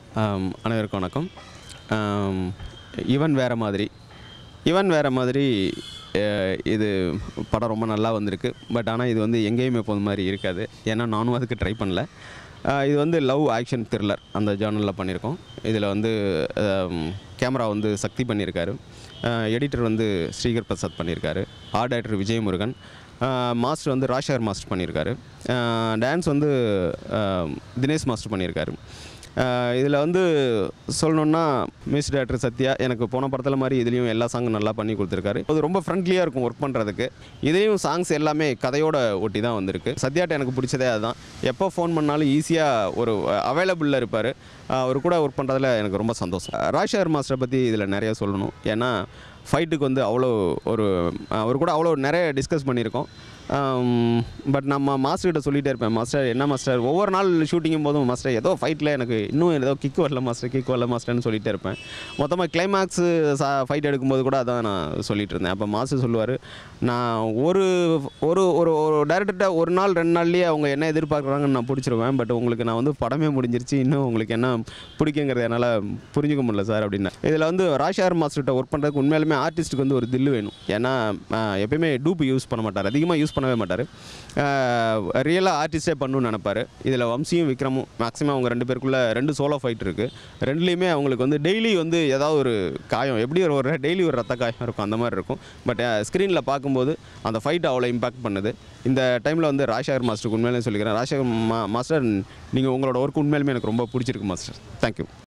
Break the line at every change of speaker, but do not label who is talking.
ஆம், அனைவருக்கும் வணக்கம் ஆம், இவன் வேறு மாதிரி இவன் வேறு மாதிரி அஹ், இது படம் ரொம்ப நல்லா வந்திருக்கு பட் ஆனால் இது வந்து எங்கேயுமே போன மாதிரி இருக்காது ஏன்னா நானும் அதுக்கு ட்ரை பண்ணல அஹ், இது வந்து லவ் ஆக்ஷன் த்ரில்லர் அந்த ஜானலில் பண்ணியிருக்கோம் இதில் வந்து கேமரா வந்து சக்தி பண்ணியிருக்காரு எடிட்டர் வந்து ஸ்ரீகர் பிரசாத் பண்ணியிருக்காரு ஆர்ட் டைரக்டர் விஜயமுருகன் மாஸ்டர் வந்து ராஷாகர் மாஸ்டர் பண்ணியிருக்காரு டான்ஸ் வந்து அஹ், தினேஷ் மாஸ்டர் பண்ணியிருக்காரு இதில் வந்து சொல்லணுன்னா மிஸ் டேரக்டர் சத்யா எனக்கு போன படத்தில் மாதிரி இதுலேயும் எல்லா சாங்கும் நல்லா பண்ணி கொடுத்துருக்காரு அது ரொம்ப ஃப்ரெண்ட்லியாக இருக்கும் ஒர்க் பண்ணுறதுக்கு இதுலேயும் சாங்ஸ் எல்லாமே கதையோட ஒட்டி தான் வந்திருக்கு சத்யாட்ட எனக்கு பிடிச்சதே அதுதான் எப்போ ஃபோன் பண்ணாலும் ஈஸியாக ஒரு அவைலபிளில் இருப்பார் அவர் கூட ஒர்க் பண்ணுறதுல எனக்கு ரொம்ப சந்தோஷம் ராஷார் மாஸ்டரை பற்றி இதில் நிறைய சொல்லணும் ஏன்னா ஃபைட்டுக்கு வந்து அவ்வளோ ஒரு அவர் கூட அவ்வளோ நிறைய டிஸ்கஸ் பண்ணியிருக்கோம் பட் நம்ம மாஸ்டர்கிட்ட சொல்லிகிட்டே இருப்பேன் மாஸ்டர் என்ன மாஸ்டர் ஒவ்வொரு நாள் ஷூட்டிங்கும் போதும் மாஸ்டர் ஏதோ ஃபைட்டில் எனக்கு இன்னும் ஏதோ கிக் வரல மாஸ்டர் கிக் வரல மாஸ்டர்னு சொல்லிகிட்டே இருப்பேன் மொத்தமாக கிளைமேக்ஸு ஃபைட் எடுக்கும்போது கூட அதான் நான் சொல்லிட்டு இருந்தேன் அப்போ மாஸ்டர் சொல்லுவார் நான் ஒரு ஒரு ஒரு ஒரு டேரக்டர்கிட்ட ஒரு நாள் ரெண்டு நாள்லேயே அவங்க என்ன எதிர்பார்க்குறாங்கன்னு நான் பிடிச்சிருவேன் பட் உங்களுக்கு நான் வந்து படமே முடிஞ்சிருச்சு இன்னும் உங்களுக்கு என்ன பிடிக்குங்கிறத என்னால் புரிஞ்சுக்க முடியல சார் அப்படின்னா இதில் வந்து ராஷார் மாஸ்டர்கிட்ட ஒர்க் பண்ணுறதுக்கு உண்மையாலுமே ஆர்டிஸ்ட்டுக்கு வந்து ஒரு தில்லு வேணும் ஏன்னா ஆஹ், எப்பயுமே டூப் யூஸ் பண்ண மாட்டார் அதிகமாக யூஸ் பண்ணவே மாட்டார் ரியலாக ஆர்டிஸ்டே பண்ணணும்னு நினைப்பாரு இதில் வம்சியும் விக்ரமும் மேக்ஸிமம் அவங்க ரெண்டு பேருக்குள்ளே ரெண்டு சோலோ ஃபைட் இருக்குது ரெண்டுலேயுமே அவங்களுக்கு வந்து டெய்லி வந்து ஏதாவது ஒரு காயம் எப்படி ஒரு ஒரு டெய்லி ஒரு ரத்த காயம் இருக்கும் அந்த மாதிரி இருக்கும் பட் ஸ்க்ரீனில் பார்க்கும்போது அந்த ஃபைட் அவ்வளோ இம்பாக்ட் பண்ணுது இந்த டைமில் வந்து ராஜசேகர் மாஸ்டருக்கு உண்மையிலே சொல்லிக்கிறேன் ராஜசேகர் மா மாஸ்டர் நீங்கள் உங்களோட ஒர்க் உண்மையிலுமே எனக்கு ரொம்ப பிடிச்சிருக்கு மாஸ்டர் தேங்க்யூ